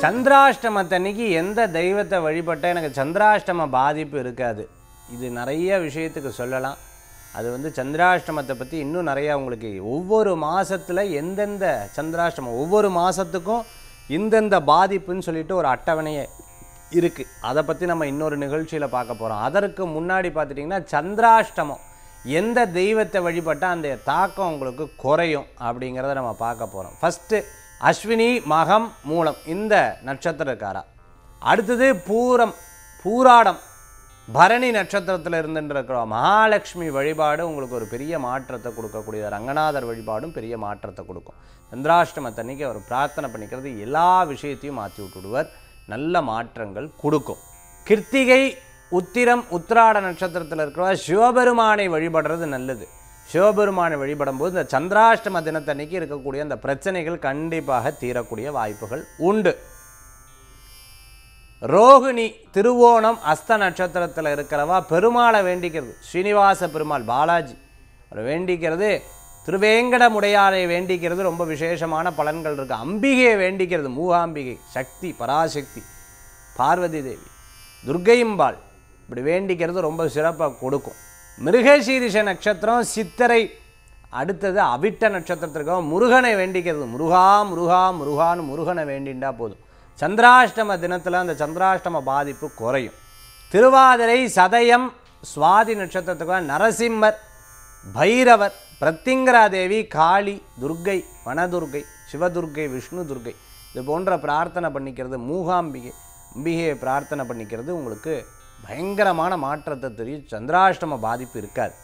சந்திராஷ்டமத்தன்னைக்கு எந்த தெய்வத்தை வழிபட்டால் எனக்கு சந்திராஷ்டம பாதிப்பு இருக்காது இது நிறைய விஷயத்துக்கு சொல்லலாம் அது வந்து சந்திராஷ்டமத்தை பற்றி இன்னும் நிறையா உங்களுக்கு ஒவ்வொரு மாதத்தில் எந்தெந்த சந்திராஷ்டமம் ஒவ்வொரு மாதத்துக்கும் இந்தந்த பாதிப்புன்னு சொல்லிட்டு ஒரு அட்டவணையை இருக்குது அதை பற்றி நம்ம இன்னொரு நிகழ்ச்சியில் பார்க்க போகிறோம் அதற்கு முன்னாடி பார்த்துட்டிங்கன்னா சந்திராஷ்டமம் எந்த தெய்வத்தை வழிபட்டால் அந்த தாக்கம் உங்களுக்கு குறையும் அப்படிங்கிறத நம்ம பார்க்க போகிறோம் ஃபஸ்ட்டு அஸ்வினி மகம் மூலம் இந்த நட்சத்திரக்காரா அடுத்தது பூரம் பூராடம் பரணி நட்சத்திரத்தில் இருந்துட்டு இருக்கிற மகாலட்சுமி வழிபாடு உங்களுக்கு ஒரு பெரிய மாற்றத்தை கொடுக்கக்கூடிய ரங்கநாதர் வழிபாடும் பெரிய மாற்றத்தை கொடுக்கும் சந்திராஷ்டமத்தன்னைக்கு அவர் பிரார்த்தனை பண்ணிக்கிறது எல்லா விஷயத்தையும் மாற்றி விட்டுடுவார் நல்ல மாற்றங்கள் கொடுக்கும் கிருத்திகை உத்திரம் உத்திராட நட்சத்திரத்தில் இருக்கிற சிவபெருமானை வழிபடுறது நல்லது சிவபெருமானை வழிபடும் போது இந்த சந்திராஷ்டம தினத்தன்னைக்கு இருக்கக்கூடிய அந்த பிரச்சனைகள் கண்டிப்பாக தீரக்கூடிய வாய்ப்புகள் உண்டு ரோகிணி திருவோணம் அஸ்த நட்சத்திரத்தில் இருக்கிறவா பெருமாளை வேண்டிக்கிறது ஸ்ரீனிவாச பெருமாள் பாலாஜி அவர் வேண்டிக்கிறது திருவேங்கடமுடையாரை வேண்டிக்கிறது ரொம்ப விசேஷமான பலன்கள் இருக்குது அம்பிகையை வேண்டிக்கிறது மூகாம்பிகை சக்தி பராசக்தி பார்வதி தேவி துர்க்கையம்பாள் இப்படி வேண்டிக்கிறது ரொம்ப சிறப்பாக கொடுக்கும் மிருகசீரிஷ நட்சத்திரம் சித்திரை அடுத்தது அவிட்ட நட்சத்திரத்திற்கு முருகனை வேண்டிக்கிறது முருகா முருகா முருகான்னு முருகனை வேண்டிண்டா போதும் சந்திராஷ்டம தினத்தில் அந்த சந்திராஷ்டம பாதிப்பு குறையும் திருவாதிரை சதயம் சுவாதி நட்சத்திரத்துக்கு நரசிம்மர் பைரவர் பிரத்திங்கரா தேவி காளி துர்க்கை வனதுர்க்கை சிவதுர்க்கை விஷ்ணு துர்க்கை இது போன்ற பிரார்த்தனை பண்ணிக்கிறது மூகாம்பிகை அம்பிகையை பிரார்த்தனை பண்ணிக்கிறது உங்களுக்கு பயங்கரமான மாற்றத்தை தெரியும் சந்திராஷ்டம பாதிப்பு இருக்காது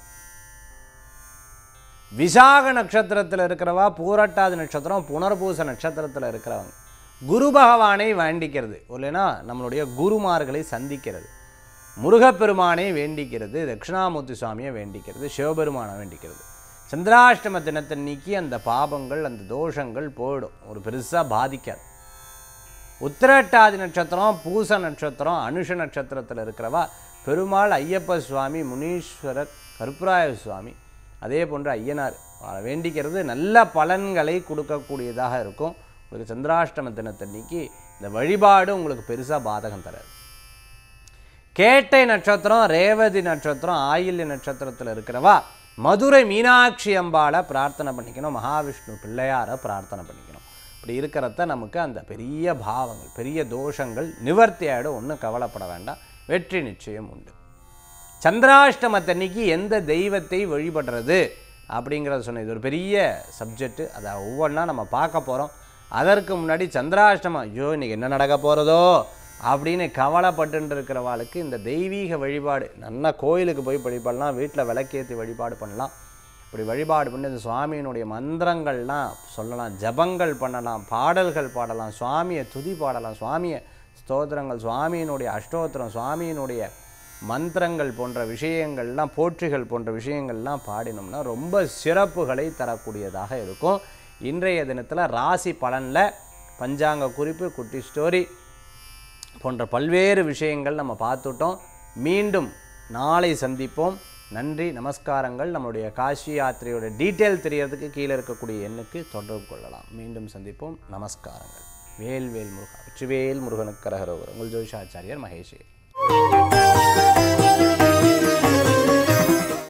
விசாக நட்சத்திரத்தில் இருக்கிறவா பூரட்டாதி நட்சத்திரம் புனர்பூச நட்சத்திரத்தில் இருக்கிறவங்க குரு பகவானை வேண்டிக்கிறது இல்லைன்னா நம்மளுடைய குருமார்களை சந்திக்கிறது முருகப்பெருமானை வேண்டிக்கிறது தட்சிணாமூர்த்தி சுவாமியை வேண்டிக்கிறது சிவபெருமானை வேண்டிக்கிறது சந்திராஷ்டம தினத்தன்னைக்கு அந்த பாபங்கள் அந்த தோஷங்கள் போயிடும் ஒரு பெருசாக பாதிக்காது உத்திரட்டாதி நட்சத்திரம் பூச நட்சத்திரம் அனுஷ நட்சத்திரத்தில் இருக்கிறவா பெருமாள் ஐயப்ப சுவாமி முனீஸ்வரர் கருப்பராய சுவாமி அதே போன்று ஐயனார் அவரை வேண்டிக்கிறது நல்ல பலன்களை கொடுக்கக்கூடியதாக இருக்கும் உங்களுக்கு சந்திராஷ்டம தினத்தன்னைக்கு இந்த வழிபாடு உங்களுக்கு பெருசாக பாதகம் தராது கேட்டை நட்சத்திரம் ரேவதி நட்சத்திரம் ஆயில்ய நட்சத்திரத்தில் இருக்கிறவா மதுரை மீனாட்சி அம்பாளை பிரார்த்தனை பண்ணிக்கணும் மகாவிஷ்ணு பிள்ளையாரை பிரார்த்தனை பண்ணிக்கணும் இப்படி இருக்கிறத நமக்கு அந்த பெரிய பாவங்கள் பெரிய தோஷங்கள் நிவர்த்தி ஆகிடும் ஒன்றும் கவலைப்பட வேண்டாம் வெற்றி நிச்சயம் உண்டு சந்திராஷ்டமத்தன்னைக்கு எந்த தெய்வத்தை வழிபடுறது அப்படிங்கிறத சொன்னேன் இது ஒரு பெரிய சப்ஜெக்ட்டு அதை ஒவ்வொன்றா நம்ம பார்க்க போகிறோம் அதற்கு முன்னாடி சந்திராஷ்டமம் ஐயோ இன்னைக்கு என்ன நடக்க போகிறதோ அப்படின்னு கவலைப்பட்டு இருக்கிறவாளுக்கு இந்த தெய்வீக வழிபாடு நல்லா கோயிலுக்கு போய் வழிபடலாம் வீட்டில் விளக்கேற்றி வழிபாடு பண்ணலாம் இப்படி வழிபாடு பண்ணி இந்த சுவாமியினுடைய மந்திரங்கள்லாம் சொல்லலாம் ஜபங்கள் பண்ணலாம் பாடல்கள் பாடலாம் சுவாமியை துதி பாடலாம் சுவாமியை ஸ்தோத்திரங்கள் சுவாமியினுடைய அஷ்டோத்திரம் சுவாமியினுடைய மந்திரங்கள் போன்ற விஷயங்கள்லாம் போற்றிகள் போன்ற விஷயங்கள்லாம் பாடினோம்னா ரொம்ப சிறப்புகளை தரக்கூடியதாக இருக்கும் இன்றைய தினத்தில் ராசி பலனில் பஞ்சாங்க குறிப்பு குட்டி ஸ்டோரி போன்ற பல்வேறு விஷயங்கள் நம்ம பார்த்துட்டோம் மீண்டும் நாளை சந்திப்போம் நன்றி நமஸ்காரங்கள் நம்மளுடைய காஷி யாத்திரையோட டீட்டெயில் தெரியறதுக்கு கீழே இருக்கக்கூடிய எண்ணுக்கு தொடர்பு கொள்ளலாம் மீண்டும் சந்திப்போம் நமஸ்காரங்கள் வேல் வேல் முருகா வெற்றிவேல் முருகனுக்கு கரகரோகர் உங்கள் ஜோதிஷாச்சாரியர் மகேஷே